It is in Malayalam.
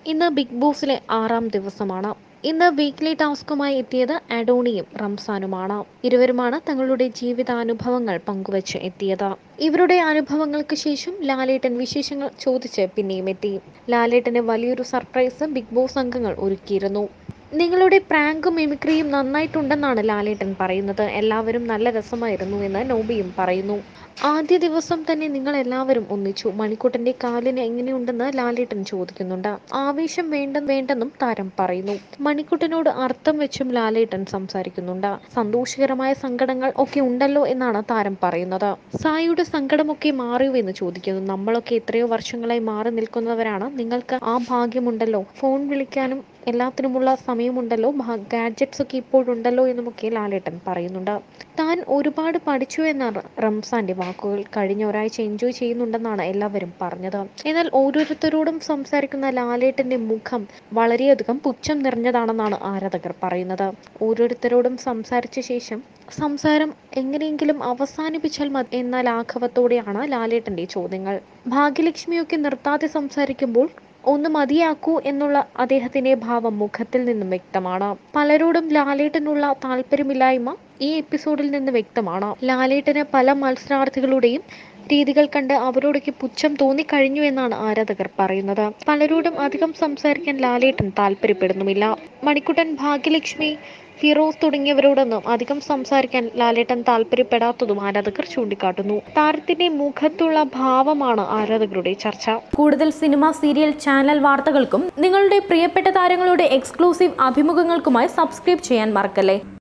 ഇന്ന് ബിഗ് ബോസിലെ ആറാം ദിവസമാണ് ഇന്ന് വീക്ക്ലി ടാസ്കുമായി എത്തിയത് അഡോണിയും റംസാനുമാണ് ഇരുവരുമാണ് തങ്ങളുടെ ജീവിതാനുഭവങ്ങൾ പങ്കുവച്ച് എത്തിയത് ഇവരുടെ അനുഭവങ്ങൾക്ക് ശേഷം ലാലേട്ടൻ വിശേഷങ്ങൾ ചോദിച്ച് പിന്നെയും എത്തി ലാലേട്ടന് വലിയൊരു സർപ്രൈസ് ബിഗ് ബോസ് അംഗങ്ങൾ ഒരുക്കിയിരുന്നു നിങ്ങളുടെ പ്രാങ്കും മിമിക്രിയും നന്നായിട്ടുണ്ടെന്നാണ് ലാലേട്ടൻ പറയുന്നത് എല്ലാവരും നല്ല രസമായിരുന്നു എന്ന് നോബിയും പറയുന്നു ആദ്യ ദിവസം തന്നെ നിങ്ങൾ എല്ലാവരും ഒന്നിച്ചു മണിക്കൂട്ടന്റെ കാലിന് എങ്ങനെയുണ്ടെന്ന് ലാലേട്ടൻ ചോദിക്കുന്നുണ്ട് ആവേശം വേണ്ട വേണ്ടെന്നും താരം പറയുന്നു മണിക്കുട്ടനോട് അർത്ഥം വെച്ചും ലാലേട്ടൻ സംസാരിക്കുന്നുണ്ട് സന്തോഷകരമായ സങ്കടങ്ങൾ ഒക്കെ ഉണ്ടല്ലോ എന്നാണ് താരം പറയുന്നത് സായിയുടെ സങ്കടമൊക്കെ മാറിയോ എന്ന് ചോദിക്കുന്നു നമ്മളൊക്കെ എത്രയോ വർഷങ്ങളായി മാറി നിൽക്കുന്നവരാണ് നിങ്ങൾക്ക് ആ ഭാഗ്യമുണ്ടല്ലോ ഫോൺ വിളിക്കാനും എല്ലാത്തിനുമുള്ള സമയമുണ്ടല്ലോ ഗാഡ്ജറ്റ്സ് ഒക്കെ ഇപ്പോഴുണ്ടല്ലോ എന്നുമൊക്കെ ലാലേട്ടൻ പറയുന്നുണ്ട് താൻ ഒരുപാട് പഠിച്ചു എന്നാണ് റംസാന്റെ വാക്കുകൾ കഴിഞ്ഞ ഒരാഴ്ച എൻജോയ് ചെയ്യുന്നുണ്ടെന്നാണ് എല്ലാവരും പറഞ്ഞത് എന്നാൽ ഓരോരുത്തരോടും സംസാരിക്കുന്ന ലാലേട്ടന്റെ മുഖം വളരെയധികം പുച്ഛം നിറഞ്ഞതാണെന്നാണ് ആരാധകർ പറയുന്നത് ഓരോരുത്തരോടും സംസാരിച്ച ശേഷം സംസാരം എങ്ങനെയെങ്കിലും അവസാനിപ്പിച്ചാൽ മതി എന്ന ലാഘവത്തോടെയാണ് ലാലേട്ടന്റെ ചോദ്യങ്ങൾ ഭാഗ്യലക്ഷ്മിയൊക്കെ നിർത്താതെ സംസാരിക്കുമ്പോൾ ഒന്ന് മതിയാക്കൂ എന്നുള്ള അദ്ദേഹത്തിന്റെ ഭാവം മുഖത്തിൽ നിന്നും വ്യക്തമാണ് പലരോടും ലാലേട്ടനുള്ള താല്പര്യമില്ലായ്മ ഈ എപ്പിസോഡിൽ നിന്ന് വ്യക്തമാണ് ലാലേട്ടന് പല മത്സരാർത്ഥികളുടെയും രീതികൾ കണ്ട് അവരോടൊക്കെ പുച്ഛം തോന്നിക്കഴിഞ്ഞു എന്നാണ് ആരാധകർ പറയുന്നത് പലരോടും അധികം സംസാരിക്കാൻ ലാലേട്ടൻ താല്പര്യപ്പെടുന്നുമില്ല മണിക്കുട്ടൻ ഭാഗ്യലക്ഷ്മി ഫിറോസ് തുടങ്ങിയവരോടൊന്നും അധികം സംസാരിക്കാൻ ലാലേട്ടൻ താല്പര്യപ്പെടാത്തതും ആരാധകർ ചൂണ്ടിക്കാട്ടുന്നു താരത്തിന്റെ മുഖത്തുള്ള ഭാവമാണ് ആരാധകരുടെ ചർച്ച കൂടുതൽ സിനിമ സീരിയൽ ചാനൽ വാർത്തകൾക്കും നിങ്ങളുടെ പ്രിയപ്പെട്ട താരങ്ങളുടെ എക്സ്ക്ലൂസീവ് അഭിമുഖങ്ങൾക്കുമായി സബ്സ്ക്രൈബ് ചെയ്യാൻ മറക്കല്ലേ